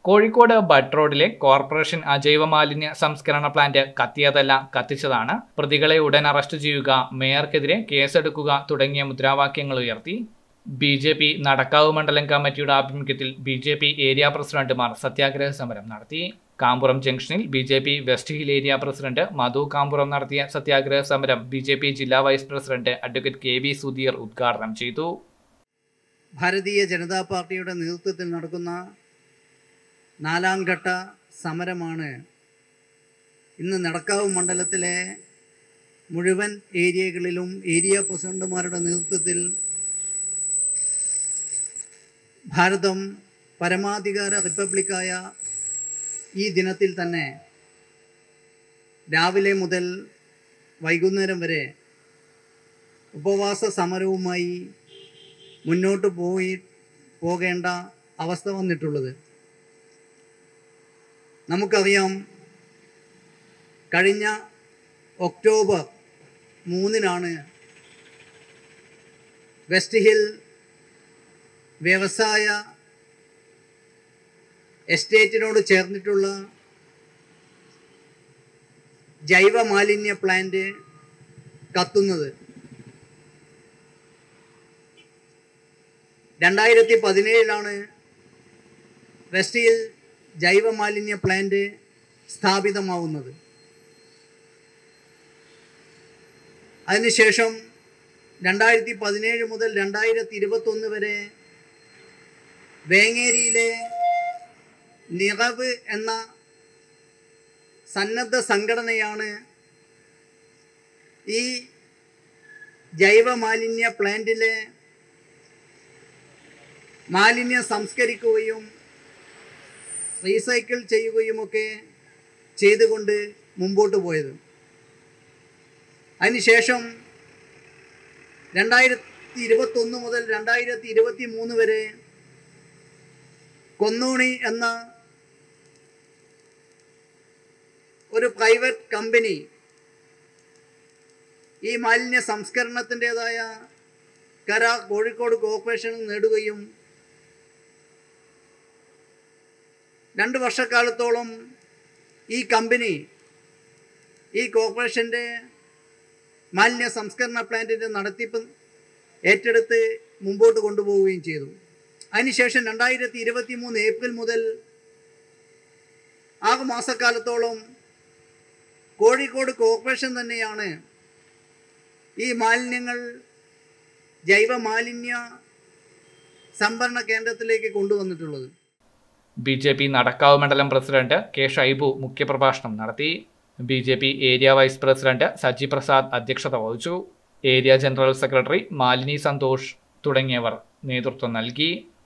Kozhikode bud റോഡിലെ corporation അജൈവ മാലിന്യ സംസ്കരണ പ്ലാന്റ് കത്തിയതല്ല കത്തിച്ചതാണ് പ്രതികളെ ഉടൻ അറസ്റ്റ് ചെയ്യുക മേയർക്കെതിരെ കേസെടുക്കുക തുടങ്ങിയ മുദ്രാവാക്യങ്ങൾ ഉയർത്തി ബി ജെ പി നടക്കാവ് മണ്ഡലം കമ്മിറ്റിയുടെ ആഭിമുഖ്യത്തിൽ ബി ജെ പി ഏരിയ പ്രസിഡന്റുമാർ സത്യാഗ്രഹ സമരം നടത്തി കാമ്പുറം ജംഗ്ഷനിൽ B J P west hill area president Madhu Kampuram നടത്തിയ സത്യാഗ്രഹ സമരം ബി ജെ പി ജില്ലാ vice president advocate K V Sudheer ഉദ്ഘാടനം ചെയ്തു ഭാരതീയ ജനതാ പാർട്ടിയുടെ നേതൃത്വത്തിൽ നടക്കുന്ന നാലാം ഘട്ട സമരമാണ് ഇന്ന് നടക്കാവ് മണ്ഡലത്തിലെ മുഴുവൻ ഏരിയകളിലും ഏരിയ പ്രസിഡന്റുമാരുടെ നേതൃത്വത്തിൽ ഭാരതം പരമാധികാര റിപ്പബ്ലിക്കായ ഈ ദിനത്തിൽ തന്നെ രാവിലെ മുതൽ വൈകുന്നേരം വരെ ഉപവാസ സമരവുമായി മുന്നോട്ട് പോയി പോകേണ്ട അവസ്ഥ വന്നിട്ടുള്ളത് നമുക്കറിയാം കഴിഞ്ഞ ഒക്ടോബർ മൂന്നിനാണ് വെസ്റ്റ് ഹിൽ വ്യവസായ എസ്റ്റേറ്റിനോട് ചേർന്നിട്ടുള്ള ജൈവ മാലിന്യ പ്ലാന്റ് കത്തുന്നത് രണ്ടായിരത്തി പതിനേഴിലാണ് വെസ്റ്റ് ഹിൽ ജൈവ മാലിന്യ പ്ലാന്റ് സ്ഥാപിതമാവുന്നത് അതിനുശേഷം രണ്ടായിരത്തി പതിനേഴ് മുതൽ രണ്ടായിരത്തി ഇരുപത്തൊന്ന് വരെ വേങ്ങേരിയിലെ നിറവ് എന്ന സന്നദ്ധ സംഘടനയാണ് ഈ ജൈവ മാലിന്യ പ്ലാന്റിലെ മാലിന്യം സംസ്കരിക്കുകയും റീസൈക്കിൾ ചെയ്യുകയുമൊക്കെ ചെയ്തുകൊണ്ട് മുമ്പോട്ട് പോയത് അതിനുശേഷം രണ്ടായിരത്തി ഇരുപത്തൊന്ന് മുതൽ രണ്ടായിരത്തി ഇരുപത്തി മൂന്ന് വരെ കൊന്നോണി എന്ന ഒരു പ്രൈവറ്റ് കമ്പനി ഈ മാലിന്യ സംസ്കരണത്തിൻ്റെതായ കരാർ കോഴിക്കോട് കോർപ്പറേഷനിൽ നേടുകയും രണ്ട് വർഷക്കാലത്തോളം ഈ കമ്പനി ഈ കോർപ്പറേഷൻ്റെ മാലിന്യ സംസ്കരണ പ്ലാന്റിൻ്റെ നടത്തിപ്പ് ഏറ്റെടുത്ത് മുമ്പോട്ട് കൊണ്ടുപോവുകയും ചെയ്തു അതിനുശേഷം രണ്ടായിരത്തി ഇരുപത്തി മൂന്ന് ഏപ്രിൽ മുതൽ ആറ് മാസക്കാലത്തോളം കോഴിക്കോട് കോർപ്പറേഷൻ തന്നെയാണ് ഈ മാലിന്യങ്ങൾ ജൈവ മാലിന്യ സംഭരണ കേന്ദ്രത്തിലേക്ക് കൊണ്ടുവന്നിട്ടുള്ളത് ബി ജെ പി നടക്കാവ് മണ്ഡലം പ്രസിഡന്റ് കെ ഷൈബു മുഖ്യപ്രഭാഷണം നടത്തി B J P area vice president Saji Prasad അധ്യക്ഷത വഹിച്ചു area general secretary Malini Santhosh തുടങ്ങിയവർ നേതൃത്വം നൽകി